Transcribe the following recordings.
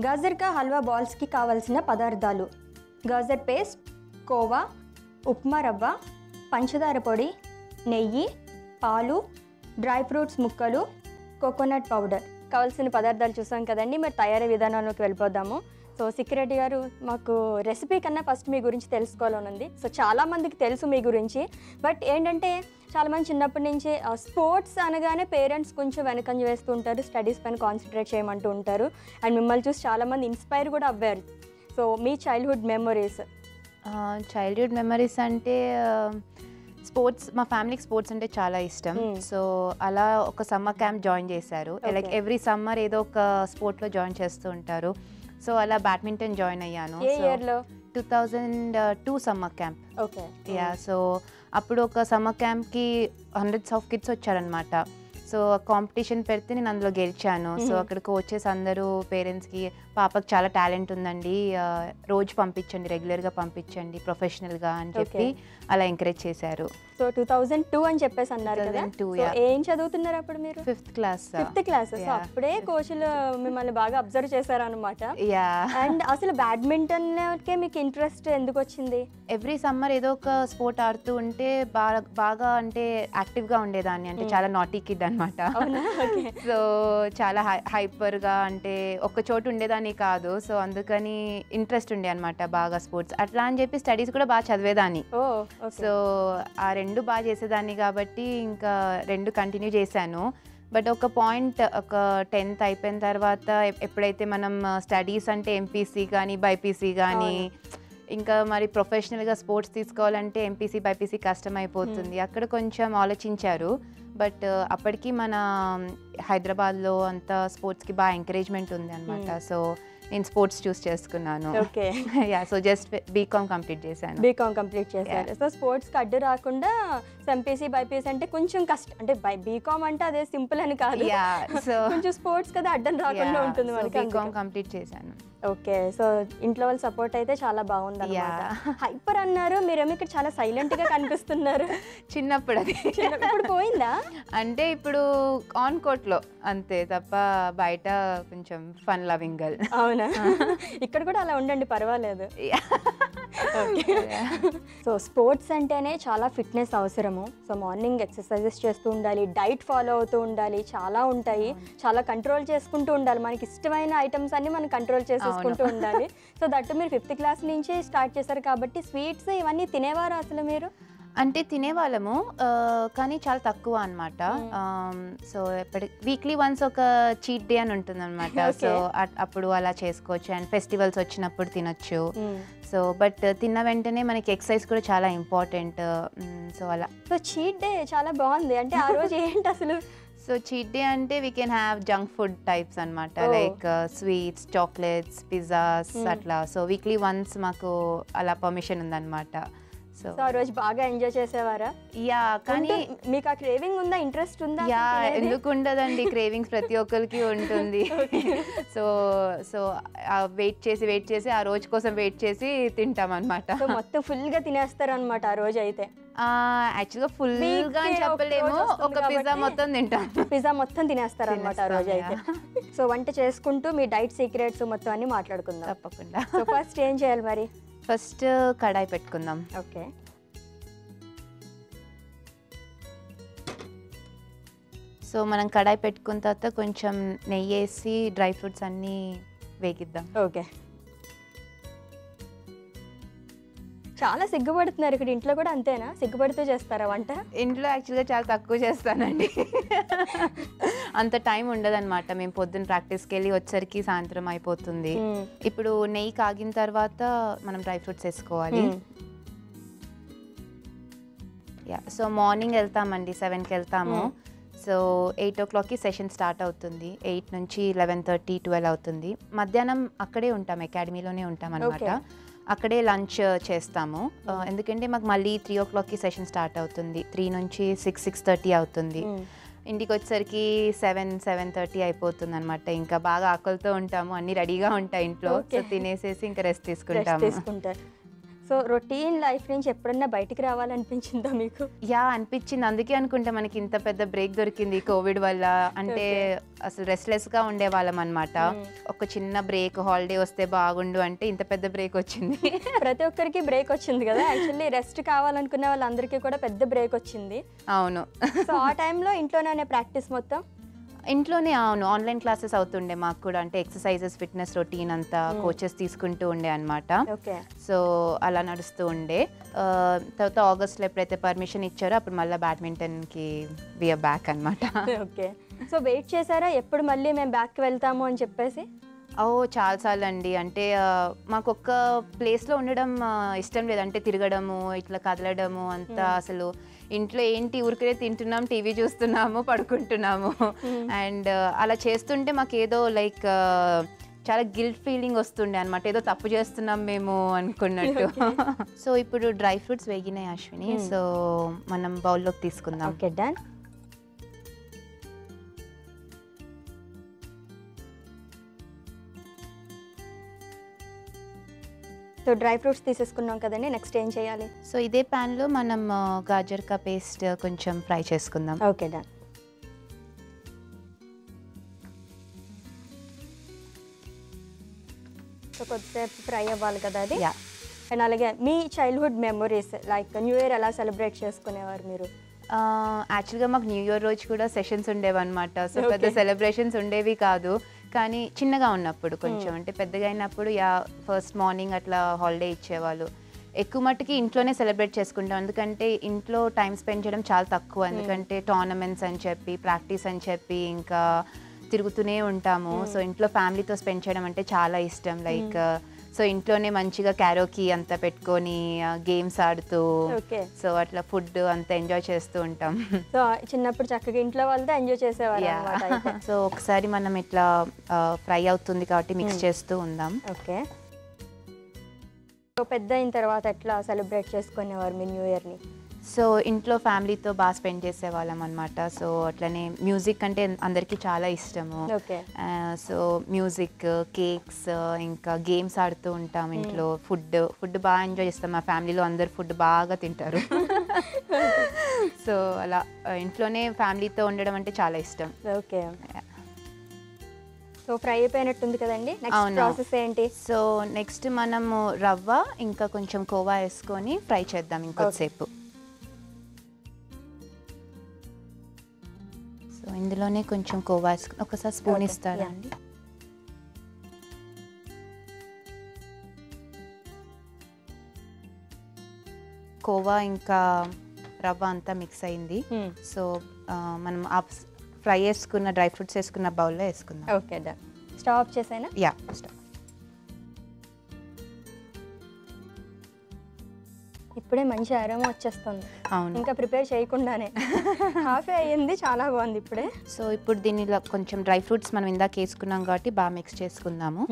గాజర్ కా హల్వా బాల్స్కి కావలసిన పదార్థాలు గాజర్ పేస్ట్ కోవా ఉప్మా రవ్వ పంచదార పొడి నెయ్యి పాలు డ్రై ఫ్రూట్స్ ముక్కలు కోకోనట్ పౌడర్ కావాల్సిన పదార్థాలు చూసాం కదండి మరి తయారీ విధానంలోకి వెళ్ళిపోదాము సో సిక్కిరెడ్డి గారు మాకు రెసిపీ కన్నా ఫస్ట్ మీ గురించి తెలుసుకోవాలని ఉంది సో చాలా మందికి తెలుసు మీ గురించి బట్ ఏంటంటే చాలామంది చిన్నప్పటి నుంచి స్పోర్ట్స్ అనగానే పేరెంట్స్ కొంచెం వెనకంజ వేస్తూ ఉంటారు స్టడీస్ పైన కాన్సన్ట్రేట్ చేయమంటూ ఉంటారు అండ్ మిమ్మల్ని చూసి చాలామంది ఇన్స్పైర్ కూడా అవ్వారు సో మీ చైల్డ్హుడ్ మెమరీస్ చైల్డ్హుడ్ మెమరీస్ అంటే స్పోర్ట్స్ మా ఫ్యామిలీకి స్పోర్ట్స్ అంటే చాలా ఇష్టం Hmm. సో అలా ఒక సమ్మర్ క్యాంప్ జాయిన్ చేశారు లైక్ Okay. ఎవ్రీ సమ్మర్ ఏదో ఒక స్పోర్ట్లో జాయిన్ చేస్తూ ఉంటారు సో అలా బ్యాడ్మింటన్ జాయిన్ అయ్యాను ఏ ఇయర్లో two thousand two summer camp okay ya so అప్పుడు ఒక సమ్మర్ క్యాంప్కి హండ్రెడ్స్ ఆఫ్ కిడ్స్ వచ్చారనమాట సో కాంపిటీషన్ పెడితే నేను అందులో గెలిచాను సో Mhm. అక్కడ కోచెస్ అందరూ పేరెంట్స్కి పాపకు చాలా టాలెంట్ ఉందండి ఆ, రోజు పంపించండి రెగ్యులర్గా పంపించండి ప్రొఫెషనల్గా అని చెప్పి అలా ఎంకరేజ్ చేశారు సో టూ థౌజండ్ టూ అని చెప్పేసి అన్నారు కదా 2002, సో yeah. ఏం చదువుతున్నారు అప్పుడు మీరు fifth class fifth class so Yeah. అప్పుడే కోచ్లు మిమ్మల్ని బాగా అబ్జర్వ్ చేశారనమాట యా అండ్ అసలు బ్యాడ్మింటన్కే మీకు ఇంట్రెస్ట్ ఎందుకు వచ్చింది ఎవ్రీ సమ్మర్ ఏదో ఒక స్పోర్ట్ ఆడుతూ ఉంటే బాగా బాగా అంటే యాక్టివ్గా ఉండేదాన్ని అంటే Hmm. చాలా నాటీ కిడ్ అనమాట అవునా ఓకే సో చాలా హై హైపర్గా అంటే ఒక చోటు ఉండేదాన్ని కాదు సో అందుకని ఇంట్రెస్ట్ ఉండే అనమాట బాగా స్పోర్ట్స్ అట్లా అని చెప్పి స్టడీస్ కూడా బాగా చదివేదాన్ని ఓ ఓకే సో ఆ రెండు బాగా చేసేదాన్ని కాబట్టి ఇంకా రెండు కంటిన్యూ చేశాను బట్ ఒక పాయింట్ ఒక టెన్త్ అయిపోయిన తర్వాత ఎప్- ఎప్పుడైతే మనం స్టడీస్ అంటే ఎంపీసీ కానీ బైపీసీ కానీ ఇంకా మరి ప్రొఫెషనల్గా స్పోర్ట్స్ తీసుకోవాలంటే ఎంపీసీ బైపీసీ కష్టం అయిపోతుంది అక్కడ కొంచెం ఆలోచించారు బట్ అప్పటికి మన హైదరాబాద్లో అంతా స్పోర్ట్స్కి బాగా ఎంకరేజ్మెంట్ ఉంది అనమాట సో నేను స్పోర్ట్స్ చూస్ చేసుకున్నాను okay ya so just BCom complete చేశాను బీకామ్ కంప్లీట్ చేశారు సో స్పోర్ట్స్కి అడ్డు రాకుండా ఎంపీసీ బైపీసీ అంటే కొంచెం కష్టం అంటే బై బీకామ్ అంటే అదే సింపుల్ అని కాదు యా సో కొంచెం స్పోర్ట్స్ కదా అడ్డం రాకుండా ఉంటుంది మనకి బీకామ్ కంప్లీట్ చేశాను ఓకే సో ఇంట్లో వాళ్ళ సపోర్ట్ అయితే చాలా బాగుంది అనమాట Yeah. హైపర్ అన్నారు మీరేమో ఇక్కడ చాలా సైలెంట్ గా కనిపిస్తున్నారు చిన్నప్పుడు అది చిన్న- ఇప్పుడు పోయిందా అంటే ఇప్పుడు ఆన్ కోర్ట్లో అంతే తప్ప బయట కొంచెం ఫన్ లవింగ్ గర్ల్ అవునా ఇక్కడ కూడా అలా ఉండండి పర్వాలేదు సో స్పోర్ట్స్ అంటేనే చాలా ఫిట్నెస్ అవసరము సో మార్నింగ్ ఎక్సర్సైజెస్ చేస్తూ ఉండాలి డైట్ ఫాలో అవుతూ ఉండాలి చాలా ఉంటాయి చాలా కంట్రోల్ చేసుకుంటూ ఉండాలి మనకి ఇష్టమైన ఐటమ్స్ అన్ని మనం కంట్రోల్ చేసేసుకుంటూ ఉండాలి సో దట్టు మీరు ఫిఫ్త్ క్లాస్ నుంచి స్టార్ట్ చేశారు కాబట్టి స్వీట్స్ ఇవన్నీ తినేవారు అసలు మీరు అంటే తినేవాళ్ళము ఆ, కానీ చాలా తక్కువ అనమాట సో ఎప్పటి వీక్లీ వన్స్ ఒక చీట్ డే అని ఉంటుంది అనమాట Okay. సో అప్పుడు అలా చేసుకోవచ్చు అండ్ ఫెస్టివల్స్ వచ్చినప్పుడు తినొచ్చు సో బట్ తిన్న వెంటనే మనకి ఎక్సర్సైజ్ కూడా చాలా ఇంపార్టెంట్ సో అలా సో చీట్ డే చాలా బాగుంది అంటే ఆ రోజు ఏంటి అసలు సో చీట్ డే అంటే we can have junk food types అనమాట Oh. Like sweets chocolates pizzas Hmm. అట్లా సో వీక్లీ వన్స్ మాకు అలా పర్మిషన్ ఉందన్నమాట సో సో ఆ రోజు బాగా ఎంజాయ్ చేసేవారా యా కానీ ఉంటు- మీకు ఆ క్రేవింగ్ ఉందా ఇంట్రెస్ట్ ఉందా యా అసలు తినేది? ఎందుకు ఉండదండి క్రేవింగ్స్ ప్రతి ఒక్కరికి ఉంటుంది సో సో వెయిట్ చేసి వెయిట్ చేసి ఆ రోజు కోసం వెయిట్ చేసి తింటాం అనమాట సో మొత్తం ఫుల్ గా తినేస్తారు అనమాట ఆ రోజు అయితే యాక్చువల్గా ఫుల్ Week గా అని కి ఒక చెప్పలేము రోజు వస్తుంది ఒక పిజ్జా కాబట్టి మొత్తం తింటాం పిజ్జా మొత్తం తినేస్తారు అనమాట ఆ రోజు అయితే తినేస్తాం, సో వంట చేసుకుంటూ మీ డైట్ సీక్రెట్స్ మొత్తం అన్ని మాట్లాడుకుందాం తప్పకుండా సో ఫస్ట్ ఏం చేయాలి మరి ఫస్ట్ కడాయి పెట్టుకుందాం ఓకే సో మనం కడాయి పెట్టుకున్న తర్వాత కొంచెం నెయ్యి వేసి డ్రై ఫ్రూట్స్ అన్నీ వేగిద్దాం ఓకే చాలా సిగ్గుపడుతున్నారు ఇక్కడ ఇంట్లో కూడా అంతేనా సిగ్గుపడుతూ చేస్తారా వంట ఇంట్లో యాక్చువల్గా చాలా తక్కువ చేస్తానండి అంత టైం ఉండదన్నమాట మేము పొద్దున్న ప్రాక్టీస్కి వెళ్ళి వచ్చరికి సాయంత్రం అయిపోతుంది మ్మ్. ఇప్పుడు నెయ్యి కాగిన తర్వాత మనం డ్రై ఫ్రూట్స్ వేసుకోవాలి మ్మ్. యా సో మార్నింగ్ వెళ్తామండి సెవెన్కి వెళ్తాము Hmm. సో ఎయిట్ ఓ క్లాక్కి సెషన్ స్టార్ట్ అవుతుంది ఎయిట్ నుంచి లెవెన్ థర్టీ ట్వెల్వ్ అవుతుంది మధ్యాహ్నం అక్కడే ఉంటాం అకాడమీలోనే ఉంటాం అనమాట Okay. అక్కడే లంచ్ చేస్తాము ఆ, ఎందుకంటే మాకు మళ్ళీ త్రీ ఓ క్లాక్కి సెషన్ స్టార్ట్ అవుతుంది త్రీ నుంచి సిక్స్ సిక్స్ థర్టీ అవుతుంది మ్మ్. ఇంటికి వచ్చేసరికి సెవెన్ సెవెన్ థర్టీ అయిపోతుంది అనమాట ఇంకా బాగా ఆకలితో ఉంటాము అన్ని రెడీగా ఉంటాయి ఇంట్లో సో Okay. తినేసేసి ఇంకా రెస్ట్ రెస్ట్ తీసుకుంటాము తీసుకుంటారు సో రొటీన్ లైఫ్ నుంచి ఎప్పుడన్నా బయటికి రావాలనిపించిందా మీకు యా అనిపించింది అందుకే అనుకుంటా మనకి ఇంత పెద్ద బ్రేక్ దొరికింది కోవిడ్ వల్ల అంటే అసలు రెస్ట్లెస్ గా ఉండేవాళ్ళం అనమాట ఒక చిన్న బ్రేక్ హాలిడే వస్తే బాగుండు అంటే ఇంత పెద్ద బ్రేక్ వచ్చింది ప్రతి ఒక్కరికి బ్రేక్ వచ్చింది కదా యాక్చువల్లీ రెస్ట్ కావాలనుకునే వాళ్ళందరికీ కూడా పెద్ద బ్రేక్ వచ్చింది అవును సో ఆ టైంలో ఇంట్లోనే ప్రాక్టీస్ మొత్తం ఇంట్లోనే అవును ఆన్లైన్ క్లాసెస్ అవుతుండే మాకు కూడా అంటే ఎక్సర్సైజెస్ ఫిట్నెస్ రొటీన్ అంతా కోచెస్ తీసుకుంటూ ఉండే అనమాట ఓకే సో అలా నడుస్తూ ఉండే ఆ, తర్వాత ఆగస్ట్లో ఎప్పుడైతే పర్మిషన్ ఇచ్చారో అప్పుడు మళ్ళీ బ్యాడ్మింటన్కి వియర్ బ్యాక్ అనమాట ఓకే సో వెయిట్ చేశారా ఎప్పుడు మళ్ళీ మేము బ్యాక్కి వెళ్తాము అని చెప్పేసి ఓ చాలాసార్లు అండి అంటే ఆ, మాకు ఒక్క ప్లేస్లో ఉండడం ఆ, ఇష్టం లేదు అంటే తిరగడము ఇట్లా కదలడము అంతా అసలు ఇంట్లో ఏంటి ఊరికే తింటున్నాం టీవీ చూస్తున్నాము పడుకుంటున్నాము అండ్ అలా చేస్తుంటే మాకు ఏదో లైక్ చాలా గిల్ట్ ఫీలింగ్ వస్తుండే అనమాట ఏదో తప్పు చేస్తున్నాం మేము అనుకున్నట్టు సో ఇప్పుడు డ్రై ఫ్రూట్స్ వేగినాయి అశ్విని సో మనం బౌల్లోకి తీసుకుందాం okay done so dry fruits తీసేసుకున్నాం కదండి నెక్స్ట్ ఏం చేయాలి సో ఇదే ప్యాన్లో మనం ఆ, గాజర్ కా పేస్ట్ కొంచెం ఫ్రై చేసుకుందాం ఓకే డన్ సో కొద్దిసేపు ఫ్రై అవ్వాలి కదా అది యా అండ్ అలాగే మీ childhood memories like new year ఎలా సెలబ్రేట్ చేసుకునేవారు మీరు యాక్చువల్గా మాకు న్యూ ఇయర్ రోజు కూడా సెషన్స్ ఉండేవి అనమాట సో పెద్ద Okay. సెలబ్రేషన్స్ ఉండేవి కాదు కానీ చిన్నగా ఉన్నప్పుడు కొంచెం అంటే పెద్దగా అయినప్పుడు యా ఫస్ట్ మార్నింగ్ అట్లా హాలిడే ఇచ్చేవాళ్ళు ఎక్కువ మట్టుకి ఇంట్లోనే సెలబ్రేట్ చేసుకుంటాం ఎందుకంటే ఇంట్లో టైం స్పెండ్ చేయడం చాలా తక్కువ ఎందుకంటే టోర్నమెంట్స్ అని చెప్పి ప్రాక్టీస్ అని చెప్పి ఇంకా తిరుగుతూనే ఉంటాము సో ఇంట్లో ఫ్యామిలీతో స్పెండ్ చేయడం అంటే చాలా ఇష్టం లైక్ సో ఇంట్లోనే మంచిగా క్యారోకీ అంతా పెట్టుకొని గేమ్స్ ఆడుతూ ఓకే సో అట్లా ఫుడ్ అంతా ఎంజాయ్ చేస్తూ ఉంటాం సో చిన్నప్పుడు చక్కగా ఇంట్లో వాళ్ళతో ఎంజాయ్ చేసేవారు అనమాట అయితే సో ఒకసారి మనం ఇట్లా ఫ్రై అవుతుంది కాబట్టి మిక్స్ చేస్తూ ఉందాం ఓకే సో పెద్ద అయిన తర్వాత ఎట్లా సెలబ్రేట్ చేసుకునేవారు మీ న్యూ ఇయర్ని సో ఇంట్లో ఫ్యామిలీతో బాగా స్పెండ్ చేసేవాళ్ళం అనమాట సో అట్లనే మ్యూజిక్ అంటే అందరికీ చాలా ఇష్టము ఓకే సో మ్యూజిక్ కేక్స్ ఇంకా గేమ్స్ ఆడుతూ ఉంటాం ఇంట్లో ఫుడ్ ఫుడ్ బాగా ఎంజాయ్ చేస్తాం మా ఫ్యామిలీలో అందరు ఫుడ్ బాగా తింటారు సో అలా ఆ, ఇంట్లోనే ఫ్యామిలీతో ఉండడం అంటే చాలా ఇష్టం ఓకే సో ఫ్రై అయిపోయినట్టుంది కదండి నెక్స్ట్ అవును. ప్రాసెస్ ఏంటి సో నెక్స్ట్ మనము రవ్వ ఇంకా కొంచెం కోవా వేసుకొని ఫ్రై చేద్దాం ఇంకొద్దిసేపు సో ఇందులోనే కొంచెం కోవా వేసుకుని ఒకసారి స్పూన్ Okay, ఇస్తారా yeah. అండి కోవా ఇంకా రవ్వ అంతా మిక్స్ అయింది సో ఆ, మనం ఆ ఫ్రై చేసుకున్న డ్రై ఫ్రూట్స్ వేసుకున్న బౌల్లో వేసుకుందాం ఓకే డన్ స్టవ్ ఆఫ్ చేసేనా యా ఇప్పుడే మంచి అరోమా వచ్చేస్తుంది అవును ఇంకా ప్రిపేర్ చేయకుండానే హాఫే అయ్యింది చాలా బాగుంది ఇప్పుడే సో ఇప్పుడు దీనిలో కొంచెం డ్రై ఫ్రూట్స్ మనం ఇందాక వేసుకున్నాం కాబట్టి బాగా మిక్స్ చేసుకుందాము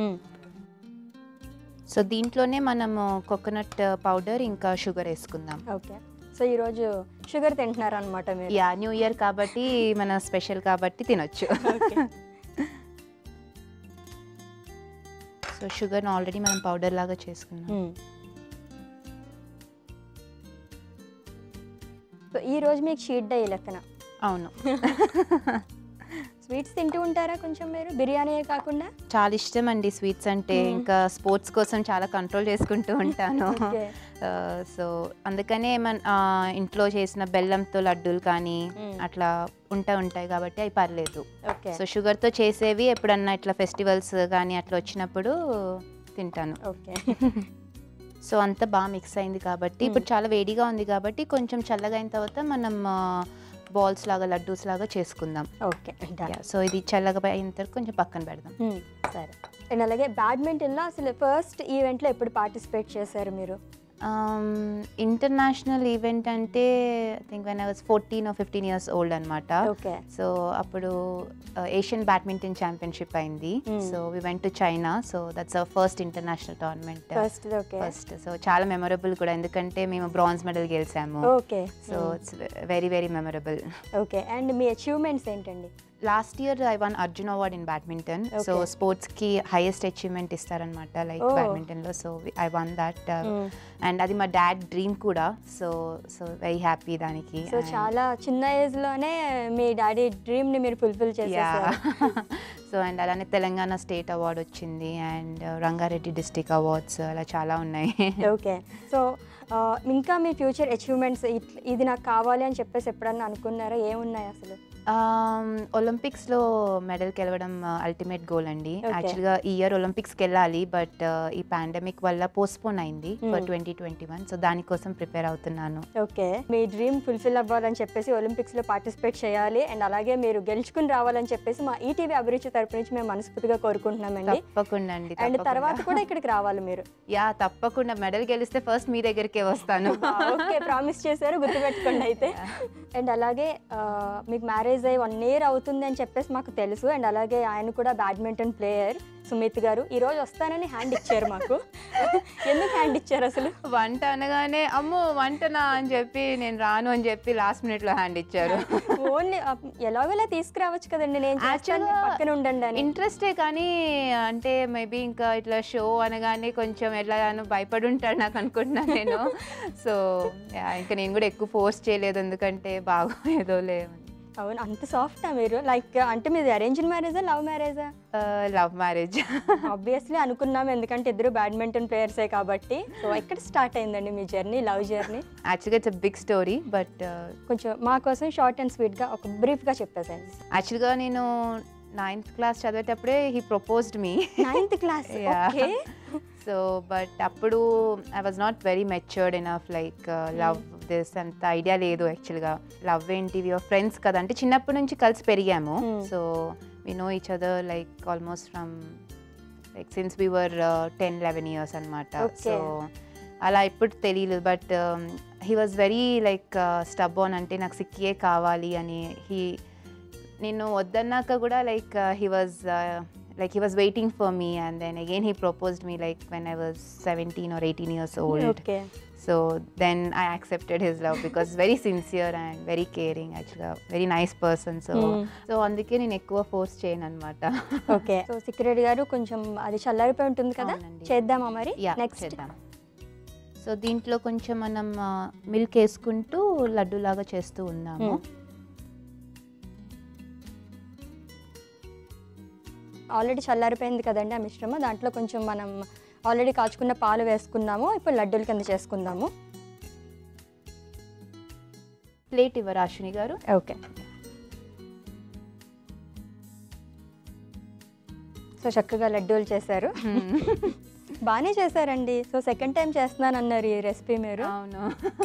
సో దీంట్లోనే మనము కోకోనట్ పౌడర్ ఇంకా షుగర్ వేసుకుందాం ఓకే సో ఈరోజు షుగర్ తింటున్నారు అనమాట మీరు యా న్యూ ఇయర్ కాబట్టి మన స్పెషల్ కాబట్టి తినొచ్చు Okay. సో షుగర్ని ఆల్రెడీ మనం పౌడర్ లాగా చేసుకున్నాం మ్మ్. సో ఈ రోజు మీకు షీట్ డే లెక్కన అవును స్వీట్స్ తింటూ ఉంటారా కొంచెం మీరు బిర్యానీయే కాకుండా చాలా ఇష్టం అండి స్వీట్స్ అంటే ఇంకా స్పోర్ట్స్ కోసం చాలా కంట్రోల్ చేసుకుంటూ ఉంటాను Okay. సో అందుకనే మన ఆ, ఇంట్లో చేసిన బెల్లంతో లడ్డూలు కానీ Mm. అట్లా ఉంటా ఉంటాయి కాబట్టి అవి పర్లేదు ఓకే సో షుగర్తో చేసేవి ఎప్పుడన్నా ఇట్లా ఫెస్టివల్స్ కానీ అట్లా వచ్చినప్పుడు తింటాను ఓకే సో అంతా బాగా మిక్స్ అయింది కాబట్టి ఇప్పుడు చాలా వేడిగా ఉంది కాబట్టి కొంచెం చల్లగా అయిన తర్వాత మనం బాల్స్ లాగా లడ్డూస్ లాగా చేసుకుందాం ఓకే డన్ సో ఇది చల్లగా అయిన తర్వాత కొంచెం పక్కన పెడదాం సరే అండ్ అలాగే బ్యాడ్మింటన్లో అసలు ఫస్ట్ ఈవెంట్లో ఎప్పుడు పార్టిసిపేట్ చేశారు మీరు ఇంటర్నేషనల్ ఈవెంట్ అంటే I think when I was fourteen fifteen years old అనమాట ఓకే సో అప్పుడు ఏషియన్ బ్యాడ్మింటన్ ఛాంపియన్షిప్ అయింది Hmm. So we went to China so that's our first international tournament first okay first so చాలా memorable కూడా ఎందుకంటే మేము bronze medal గెలిచాము okay so it's very very memorable okay and మీ achievements ఏంటండి last year I won Arjun award in badminton so Okay. Sports కి highest achievement ఇస్తారనమాట like Oh. Badminton లో so I won that Mm. And అది మా dad dream కూడా so so very happy దానికి so చాలా చిన్న ఏజ్ లోనే మీ డాడీ డ్రీమ్ ని మీరు ఫుల్ఫిల్ చేసేసారు సో అండ్ అలానే తెలంగాణ స్టేట్ అవార్డ్ వచ్చింది అండ్ రంగారెడ్డి డిస్టిక్ అవార్డ్స్ అలా చాలా ఉన్నాయి ఓకే సో ఇంకా మీ ఫ్యూచర్ అచీవ్మెంట్స్ ఇది నాకు కావాలి అని చెప్పేసి ఎప్పుడన్నా అనుకున్నారా ఏమున్నాయి అసలు ఒలింపిక్స్లో మెడల్ గెలవడం అల్టిమేట్ గోల్ అండి Okay. యాక్చువల్గా ఈ ఇయర్ ఒలింపిక్స్కి వెళ్ళాలి బట్ ఈ పాండమిక్ వల్ల పోస్ట్పోన్ అయింది for Hmm. Twenty twenty one so దానికోసం ప్రిపేర్ అవుతున్నాను ఓకే మీ డ్రీమ్ ఫుల్ఫిల్ అవ్వాలని చెప్పేసి ఒలింపిక్స్ లో పార్టిసిపేట్ చేయాలి అండ్ అలాగే మీరు గెలుచుకుని రావాలని చెప్పేసి మా ఈటీవీ అభిరుచి తరపు నుంచి మేము మనస్ఫూర్తిగా కోరుకుంటున్నామండి తప్పకుండా అండి అండ్ తప్పకుండా. తర్వాత కూడా ఇక్కడికి రావాలి మీరు యా తప్పకుండా మెడల్ గెలిస్తే ఫస్ట్ మీ దగ్గరికే వస్తాను ఓకే ప్రామిస్ చేశారు గుర్తుపెట్టుకోండి అయితే అండ్ అలాగే ఆ, మీకు మ్యారేజ్ అయ్యి వన్ ఇయర్ అవుతుంది అని చెప్పేసి మాకు తెలుసు అండ్ అలాగే ఆయన కూడా బ్యాడ్మింటన్ ప్లేయర్ సుమిత్ గారు ఈ రోజు వస్తానని హ్యాండ్ ఇచ్చారు మాకు ఎందుకు హ్యాండ్ ఇచ్చారు అసలు వంట అనగానే అమ్మో వంటనా అని చెప్పి నేను రాను అని చెప్పి లాస్ట్ మినిట్ లో హ్యాండ్ ఇచ్చారు ఓన్లీ ఎలాగోలా తీసుకురావచ్చు కదండి నేను చేస్తాను, మీరు పక్కన ఉండండి అని ఇంట్రెస్టే కానీ అంటే మేబీ ఇంకా ఇట్లా షో అనగానే కొంచెం ఎట్లాగానో భయపడి ఉంటాడు నాకు అనుకుంటున్నాను నేను సో ఇంకా నేను కూడా ఎక్కువ ఫోర్స్ చేయలేదు ఎందుకంటే బాగా ఏదోలే అవును అంత సాఫ్టా మీరు లైక్ అంటే మీది అరేంజ్ మ్యారేజా లవ్ మ్యారేజా లవ్ మ్యారేజ్ ఆబ్వియస్లీ అనుకున్నాం ఎందుకంటే ఇద్దరు బ్యాడ్మింటన్ ప్లేయర్సే కాబట్టి సో ఎక్కడ స్టార్ట్ అయిందండి మీ జర్నీ లవ్ జర్నీ యాక్చువల్గా ఇట్స్ బిగ్ స్టోరీ బట్ కొంచెం మా కోసం షార్ట్ అండ్ స్వీట్గా ఒక బ్రీఫ్గా చెప్పేసాను యాక్చువల్గా నేను నైన్త్ క్లాస్ చదివేటప్పుడే he proposed me ninth class Yeah. Okay so but అప్పుడు I was not very matured enough like love this అంత ఐడియా లేదు యాక్చువల్గా లవ్ ఏంటి ఫ్రెండ్స్ కదా అంటే చిన్నప్పటి నుంచి కలిసి పెరిగాము Hmm. So we know each other like almost from like since we were ten eleven years అనమాట Okay. సో అలా ఇప్పుడు తెలియదు but he was very like stubborn అంటే నాకు సిక్కియే కావాలి అని హీ నేను వద్దన్నాక కూడా like he was like he was waiting for me and then again he proposed me like when I was seventeen or eighteen years old okay so then I accepted his love because very sincere and very caring యాక్చువల్గా very nice person so Hmm. So అందుకే నేను ఎక్కువ force చేయను అనమాట okay so Sikki Reddy గారు కొంచెం అది చల్లారిపోయి ఉంటుంది కదా అవునండి. చేద్దామా మరి యా నెక్స్ట్ చేద్దాం సో దీంట్లో కొంచెం మనం మిల్క్ వేసుకుంటూ లడ్డూలాగా చేస్తూ ఉన్నాము ఆల్రెడీ చల్లారిపోయింది కదండి ఆ మిశ్రమం దాంట్లో కొంచెం మనం ఆల్రెడీ కాచుకున్న పాలు వేసుకున్నాము ఇప్పుడు లడ్డూల కింద చేసుకుందాము ప్లేట్ ఇవ్వరు అశ్విని గారు ఓకే సో చక్కగా లడ్డూలు చేశారు బాగానే చేశారండి సో సెకండ్ టైం చేస్తున్నాను అన్నారు ఈ రెసిపీ మీరు అవును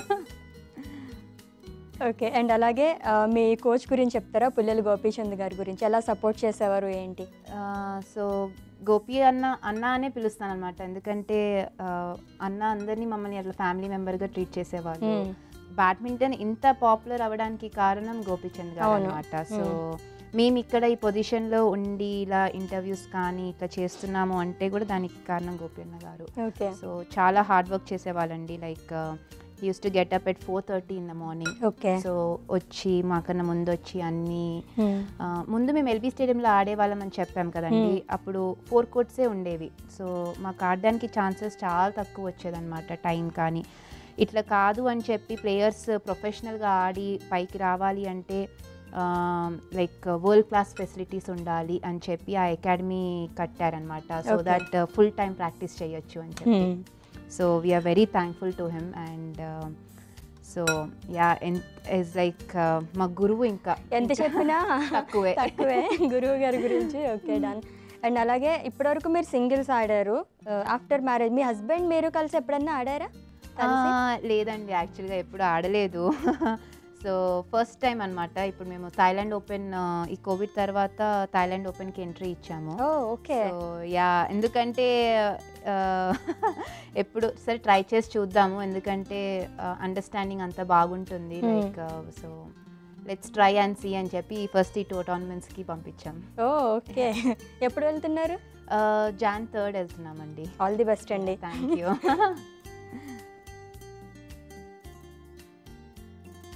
ఓకే అండ్ అలాగే ఆ, మీ కోచ్ గురించి చెప్తారా పుల్లెల గోపీచంద్ గారి గురించి ఎలా సపోర్ట్ చేసేవారు ఏంటి సో గోపి అన్న అన్న అనే పిలుస్తాను అనమాట ఎందుకంటే ఆ, అన్న అందరినీ మమ్మల్ని అట్లా ఫ్యామిలీ మెంబర్గా ట్రీట్ చేసేవాళ్ళు Hmm. బ్యాడ్మింటన్ ఇంత పాపులర్ అవ్వడానికి కారణం గోపిచంద్ గారు అవును. అనమాట సో మేము ఇక్కడ ఈ పొజిషన్లో ఉండి ఇలా ఇంటర్వ్యూస్ కానీ ఇట్లా చేస్తున్నాము అంటే కూడా దానికి కారణం గోపి అన్న గారు ఓకే సో చాలా హార్డ్ వర్క్ చేసేవాళ్ళండి like use to get up at four thirty in the morning okay so వచ్చి మాకన్నా ముందు వచ్చి అన్నీ ఆ, ముందు మేము ఎల్బీ స్టేడియంలో ఆడేవాళ్ళం అని చెప్పాం కదండి Hmm. అప్పుడు ఫోర్ కోర్ట్సే ఉండేవి సో మాకు ఆడడానికి ఛాన్సెస్ చాలా తక్కువ వచ్చేదన్నమాట టైం కానీ ఇట్లా కాదు అని చెప్పి ప్లేయర్స్ ప్రొఫెషనల్గా ఆడి పైకి రావాలి అంటే లైక్ వరల్డ్ క్లాస్ ఫెసిలిటీస్ ఉండాలి అని చెప్పి ఆ అకాడమీ కట్టారనమాట so Okay. That full time practice చేయొచ్చు అని చెప్పి so we're very thankful to him and so ya is like మా గురువు ఇంకా ఎంత చెప్పినా తక్కువే తక్కువే గురువు గారి గురించి ఓకే డన్ అండ్ అలాగే ఇప్పటివరకు మీరు సింగిల్స్ ఆడారు ఆఫ్టర్ మ్యారేజ్ మీ హస్బెండ్ మీరు కలిసి ఎప్పుడన్నా ఆడారా కలిసి? ఆ, లేదండి యాక్చువల్గా ఎప్పుడు ఆడలేదు సో ఫస్ట్ టైం అన్నమాట ఇప్పుడు మేము థాయిలాండ్ ఓపెన్ ఈ కోవిడ్ తర్వాత థాయిలాండ్ ఓపెన్కి ఎంట్రీ ఇచ్చాము ఓ ఓకే సో యా ఎందుకంటే ఆ, ఎప్పుడు సరే ట్రై చేసి చూద్దాము ఎందుకంటే అండర్స్టాండింగ్ అంత బాగుంటుంది Hmm. Like so let's try and see అని చెప్పి ఫస్ట్ ఈ టూ టోర్నమెంట్స్కి పంపించాం ఓ ఓకే ఎప్పుడు వెళ్తున్నారు జాన్ థర్డ్ వెళ్తున్నామండి ఆల్ ది బెస్ట్ అండి థ్యాంక్ యూ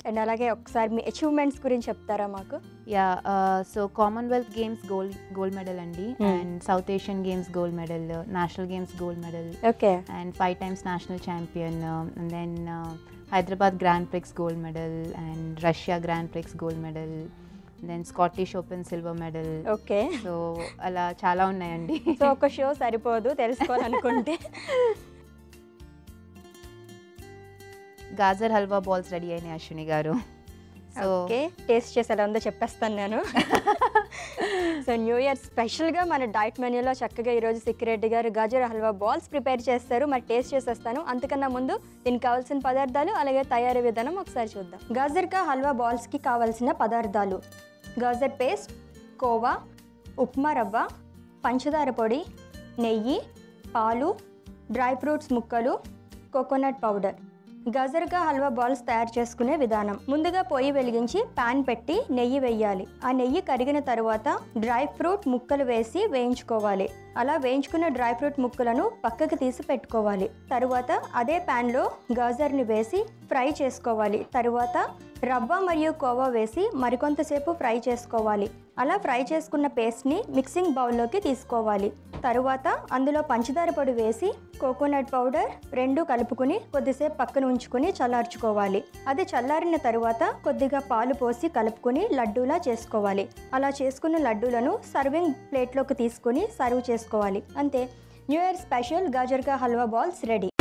అండ్ అలాగే ఒకసారి మీ అచీవ్మెంట్స్ గురించి చెప్తారా మాకు ya so Commonwealth games gold gold medal అండి Hmm. And South Asian games gold medal national games gold medal okay and five times national champion um, and then uh, hyderabad grand prix gold medal and russia grand prix gold medal and then scottish open silver medal okay so అలా చాలా ఉన్నాయండి so ఒక show సరిపోదు తెలుసుకోవాలనుకుంటే gajar halwa balls ready అయినాయి అశ్విని గారు so okay taste చేసి ఎలా ఉందో చెప్పేస్తాను నేను సో న్యూ ఇయర్ స్పెషల్గా మన డైట్ మెన్యూలో చక్కగా ఈరోజు సిక్కిరెడ్డి గారు గాజర్ హల్వా బాల్స్ ప్రిపేర్ చేస్తారు మరి టేస్ట్ చేసేస్తాను అంతకన్నా ముందు దీనికి కావాల్సిన పదార్థాలు అలాగే తయారీ విధానం ఒకసారి చూద్దాం గాజర్ కా హల్వా బాల్స్కి కావాల్సిన పదార్థాలు గాజర్ పేస్ట్ కోవా ఉప్మా రవ్వ పంచదార పొడి నెయ్యి పాలు డ్రై ఫ్రూట్స్ ముక్కలు coconut powder gajar ka halwa balls తయారు చేసుకునే విధానం ముందుగా పొయ్యి వెలిగించి పాన్ పెట్టి నెయ్యి వేయాలి ఆ నెయ్యి కరిగిన తరువాత డ్రై ఫ్రూట్ ముక్కలు వేసి వేయించుకోవాలి అలా వేయించుకున్న డ్రై ఫ్రూట్ ముక్కలను పక్కకు తీసి పెట్టుకోవాలి తరువాత అదే ప్యాన్లో గాజర్ని వేసి ఫ్రై చేసుకోవాలి తరువాత రవ్వ మరియు కోవా వేసి మరికొంతసేపు ఫ్రై చేసుకోవాలి అలా ఫ్రై చేసుకున్న పేస్ట్ని మిక్సింగ్ బౌల్లోకి తీసుకోవాలి తరువాత అందులో పంచదార పొడి వేసి కోకోనట్ పౌడర్ రెండు కలుపుకుని కొద్దిసేపు పక్కన ఉంచుకుని చల్లార్చుకోవాలి అది చల్లారిన తరువాత కొద్దిగా పాలు పోసి కలుపుకుని లడ్డూలా చేసుకోవాలి అలా చేసుకున్న లడ్డూలను సర్వింగ్ ప్లేట్లోకి తీసుకుని సర్వ్ చేసుకోవాలి అంతే new year special gajar ka halwa balls ready